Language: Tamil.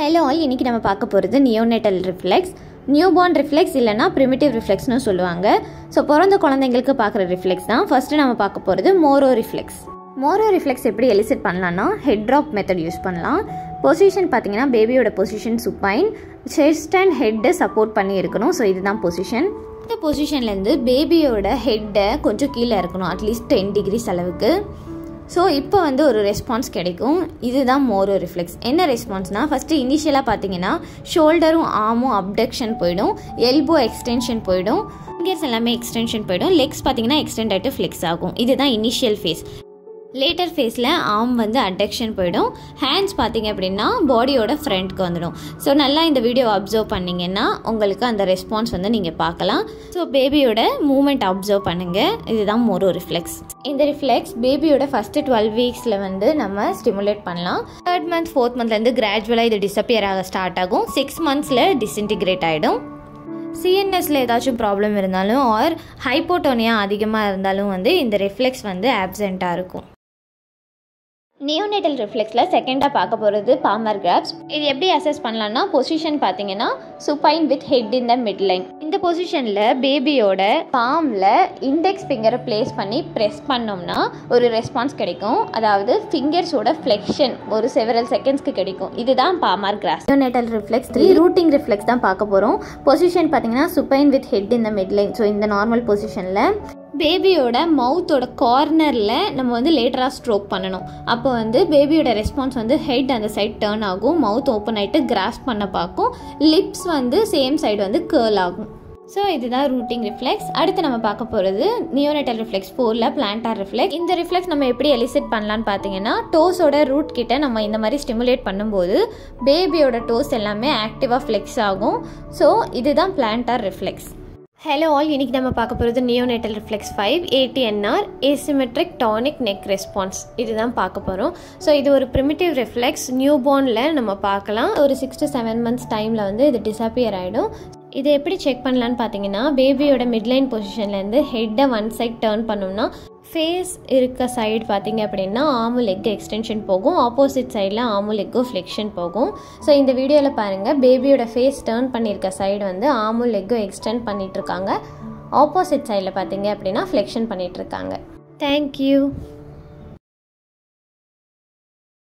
ஹலோ ஆல் இன்றைக்கி நம்ம பார்க்க போகிறது நியோனேட்டல் ரிஃப்ளெக்ஸ் நியூபார்ன் ரிஃப்ளெக்ஸ் இல்லைனா ப்ரிமிட்டிவ் ரிஃப்ளெக்ஸ்னு சொல்லுவாங்க ஸோ பிறந்த குழந்தைங்களுக்கு பார்க்குற ரிஃப்ளெக்ஸ் தான் ஃபஸ்ட்டு நம்ம பார்க்க போகிறது மோரோ ரிஃப்ளெக்ஸ் மோரோ ரிஃப்ளெக்ஸ் எப்படி எலிசிட் பண்ணலான்னா ஹெட் ட்ராப் மெத்தட் யூஸ் பண்ணலாம் பொசிஷன் பார்த்தீங்கன்னா பேபியோட பொசிஷன் சுப்பைன் செஸ்ட் அண்ட் ஹெட்டை சப்போர்ட் பண்ணி இருக்கணும் ஸோ இதுதான் பொசிஷன் இந்த பொசிஷன்லேருந்து பேபியோட ஹெட்டை கொஞ்சம் கீழே இருக்கணும் அட்லீஸ்ட் டென் டிகிரிஸ் அளவுக்கு ஸோ இப்போ வந்து ஒரு ரெஸ்பான்ஸ் கிடைக்கும் இதுதான் மோரோ ரிஃப்ளெக்ஸ் என்ன ரெஸ்பான்ஸ்னால் ஃபஸ்ட்டு இனிஷியலாக பார்த்தீங்கன்னா ஷோல்டரும் ஆமும் அப்டக்ஷன் போயிடும் எல்போ எக்ஸ்டென்ஷன் போயிடும் ஃபிங்கர்ஸ் எல்லாமே எக்ஸ்டென்ஷன் போயிடும் லெக்ஸ் பார்த்தீங்கன்னா எக்ஸ்டெண்ட் ஆகிட்டு ஃப்ளெக்ஸ் ஆகும் இதுதான் இனிஷியல் ஃபேஸ் லேட்டர் ஃபேஸில் ஆர்ம் வந்து அடெக்ஷன் போயிடும் ஹேண்ட்ஸ் பார்த்தீங்க அப்படின்னா பாடியோட ஃப்ரண்ட்க்கு வந்துடும் ஸோ நல்லா இந்த வீடியோவை அப்சர்வ் பண்ணிங்கன்னா உங்களுக்கு அந்த ரெஸ்பான்ஸ் வந்து நீங்கள் பார்க்கலாம் ஸோ பேபியோட மூமெண்ட் அப்சர்வ் பண்ணுங்கள் இதுதான் மோரோ ரிஃப்ளெக்ஸ் இந்த ரிஃப்ளெக்ஸ் பேபியோட ஃபஸ்ட்டு டுவெல் வீக்ஸில் வந்து நம்ம ஸ்டிமுலேட் பண்ணலாம் தேர்ட் மந்த் ஃபோர்த் மந்த்லேருந்து கிராஜுவலாக இது டிஸப்பியர் ஆக ஸ்டார்ட் ஆகும் சிக்ஸ் மந்த்ஸில் டிஸ்இன்டிகிரேட் ஆகிடும் சிஎன்எஸில் ஏதாச்சும் ப்ராப்ளம் இருந்தாலும் ஆர் ஹைப்போட்டோனியா அதிகமாக இருந்தாலும் வந்து இந்த ரிஃப்ளெக்ஸ் வந்து ஆப்செண்ட்டாக இருக்கும் நியோனேட்டல் ரிஃப்ளெக்ஸில் செகண்டாக பார்க்க போகிறது பாமர் கிராப்ஸ் இது எப்படி அசஸ் பண்ணலாம்னா பொசிஷன் பார்த்தீங்கன்னா supine with head in the midline இந்த பொசிஷனில் பேபியோட பாமில் இண்டெக்ஸ் ஃபிங்கரை ப்ளேஸ் பண்ணி ப்ரெஸ் பண்ணோம்னா ஒரு ரெஸ்பான்ஸ் கிடைக்கும் அதாவது ஃபிங்கர்ஸோட ஃப்ளெக்ஷன் ஒரு செவரல் செகண்ட்ஸ்க்கு கிடைக்கும் இதுதான் palmar grasp neonatal reflex three rooting reflex தான் பார்க்க போகிறோம் பொசிஷன் பார்த்தீங்கன்னா supine with head in the midline so இந்த நார்மல் பொசிஷனில் பேபியோட மவுத்தோட கார்னரில் நம்ம வந்து லேட்டராக ஸ்ட்ரோக் பண்ணணும் அப்போ வந்து பேபியோட ரெஸ்பான்ஸ் வந்து ஹெட் அந்த சைட் டேர்ன் ஆகும் மவுத் ஓப்பன் ஆகிட்டு கிராஸ் பண்ண பார்க்கும் லிப்ஸ் வந்து சேம் சைடு வந்து கேர்ள் ஆகும் ஸோ இதுதான் ரூட்டிங் ரிஃப்ளெக்ஸ் அடுத்து நம்ம பார்க்க போகிறது நியோனேட்டல் ரிஃப்ளெக்ஸ் ஃபோரில் பிளான்டார் ரிஃப்ளெக்ஸ் இந்த ரிஃப்ளெக்ஸ் நம்ம எப்படி எலிசிட் பண்ணலான்னு பார்த்தீங்கன்னா டோஸோட ரூட் கிட்ட நம்ம இந்த மாதிரி ஸ்டிமுலேட் பண்ணும்போது பேபியோட டோஸ் எல்லாமே ஆக்டிவாக ஃப்ளெக்ஸ் ஆகும் ஸோ இதுதான் பிளான்டார் ரிஃப்ளெக்ஸ் ஹலோ ஆல் இன்றைக்கி நம்ம பார்க்க போகிறது neonatal reflex five ATNR asymmetric tonic neck response இதுதான் பார்க்க போகிறோம் ஸோ இது ஒரு ப்ரிமிட்டிவ் ரிஃப்ளெக்ஸ் நியூ பார்னில் நம்ம பார்க்கலாம் ஒரு சிக்ஸ் டு செவன் மந்த்ஸ் டைமில் வந்து இது டிஸப்பியர் ஆகிடும் இதை எப்படி செக் பண்ணலான்னு பார்த்தீங்கன்னா பேபியோட மிட்லைன் பொசிஷன்லேருந்து ஹெட்டை ஒன் சைட் டேர்ன் பண்ணோம்னா ஃபேஸ் இருக்க சைடு பார்த்தீங்க அப்படின்னா ஆமு லெக் எக்ஸ்டென்ஷன் போகும் ஆப்போசிட் சைடில் ஆமு லெக்கும் ஃப்ளெக்ஷன் போகும் ஸோ இந்த வீடியோவில் பாருங்கள் பேபியோட ஃபேஸ் டேர்ன் பண்ணியிருக்க சைடு வந்து ஆமு லெக்கும் எக்ஸ்டெண்ட் பண்ணிகிட்ருக்காங்க ஆப்போசிட் சைடில் பார்த்தீங்க அப்படின்னா ஃப்ளெக்ஷன் பண்ணிகிட்ருக்காங்க தேங்க்யூ